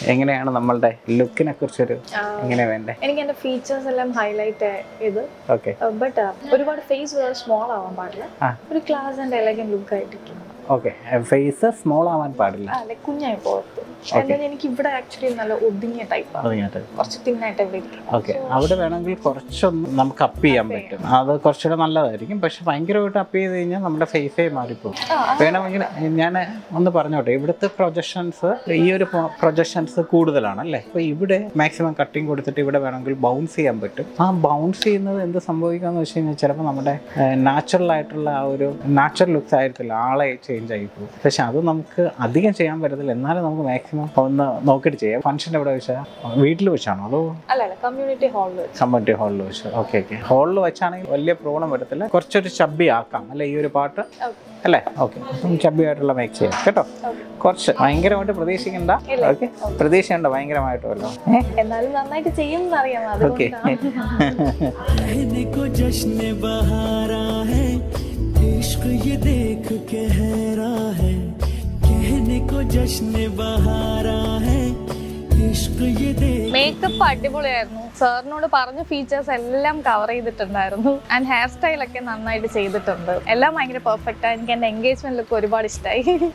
എങ്ങനെയാണ് നമ്മളുടെ ലുക്കിനെ കുറിച്ചൊരു എങ്ങനെ വേണ്ടേ എനിക്ക് എന്റെ ഫീച്ചേഴ്സ് എല്ലാം ഹൈലൈറ്റ് ചെയ്ത് ഓക്കെ ബട്ട് ഒരുപാട് ഫേസ് വളരെ സ്മോൾ ആവാൻ പാടില്ല ആ. ഒരു ക്ലാസ് ആൻഡ് എലഗൻ ലുക്ക് ആയിട്ടിരിക്കും ഓക്കെ ഫേസ് സ്മോൾ ആവാൻ പാടില്ല ആ ലൈക്ക് കുഞ്ഞായി പോകത്ത് എന്തായാലും എനിക്ക് ഇവിടെ ആക്ച്വലി നല്ല ഒതുങ്ങിയ ടൈപ്പാണ് അതിനകത്ത് കുറച്ച് തിന്നായിട്ട് ഇവിടെ ഇരിക്കും ഓക്കെ അവിടെ വേണമെങ്കിൽ കുറച്ചൊന്ന് നമുക്ക് അപ്പ് ചെയ്യാൻ പറ്റും അത് കുറച്ചുകൂടെ നല്ലതായിരിക്കും പക്ഷെ ഭയങ്കരമായിട്ട് അപ്പ് ചെയ്ത് കഴിഞ്ഞാൽ നമ്മുടെ ഫേസേ മാറിപ്പോകും വേണമെങ്കിൽ ഞാൻ ഒന്ന് പറഞ്ഞോട്ടെ ഇവിടുത്തെ പ്രൊജക്ഷൻസ് ഈ ഒരു പ്രൊജക്ഷൻസ് കൂടുതലാണ് അല്ലേ അപ്പോൾ ഇവിടെ മാക്സിമം കട്ടിങ് കൊടുത്തിട്ട് ഇവിടെ വേണമെങ്കിൽ ബൗൺസ് ചെയ്യാൻ പറ്റും ആ ബൗൺസ് ചെയ്യുന്നത് എന്ത് സംഭവിക്കാന്ന് വെച്ച് കഴിഞ്ഞാൽ ചിലപ്പോൾ നമ്മുടെ നാച്ചുറൽ ആയിട്ടുള്ള ആ ഒരു നാച്ചുറൽ ലുക്സ് ആയിരിക്കില്ല ആളെ ചേഞ്ച് ആയി പോകും പക്ഷെ അത് നമുക്ക് അധികം ചെയ്യാൻ പറ്റത്തില്ല എന്നാലും നമുക്ക് മാക്സിമം ഒന്ന് നോക്കിയിട്ട് ചെയ്യാം ഫംഗ്ഷൻ എവിടെ വെച്ചാൽ വീട്ടിൽ വെച്ചാണോ അതോ അല്ല അല്ല കമ്മ്യൂണിറ്റി ഹാളിൽ കമ്മ്യൂണിറ്റി ഹാളിൽ വെച്ച് ഓക്കെ ഓക്കെ ഹാളിൽ വെച്ചാണെങ്കിൽ വലിയ പ്രോബ്ലം വരത്തില്ല കുറച്ചൊരു ചബ്ബി ആക്കാം അല്ലേ ഈ ഒരു പാട്ട് അല്ലേ ഓക്കെ അപ്പം ചബ്ബി ആയിട്ടുള്ള മേക്ക് ചെയ്യാം കേട്ടോ കുറച്ച് ഭയങ്കരമായിട്ട് പ്രതീക്ഷിക്കണ്ട ഓക്കെ പ്രതീക്ഷയുണ്ട് ഭയങ്കരമായിട്ട് വല്ലോ എന്നാലും നന്നായിട്ട് ചെയ്യുമെന്ന് അറിയാം ഓക്കെ അതുകൊണ്ടാണ് कहने को जश्न बहारा है इश्क ये देख के हैरा है कहने को जश्न बहारा है इश्क ये देख മേക്കപ്പ് അടിപൊളിയായിരുന്നു സാറിനോട് പറഞ്ഞ ഫീച്ചേഴ്സ് എല്ലാം കവർ ചെയ്തിട്ടുണ്ടായിരുന്നു ആൻഡ് ഹെയർ സ്റ്റൈൽ ഒക്കെ നന്നായിട്ട് ചെയ്തിട്ടുണ്ട് എല്ലാം ഭയങ്കര പെർഫെക്റ്റ് എനിക്ക് എന്റെ എൻഗേജ്മെന്റ് ലുക്ക് ഒരുപാട് ഇഷ്ടമായി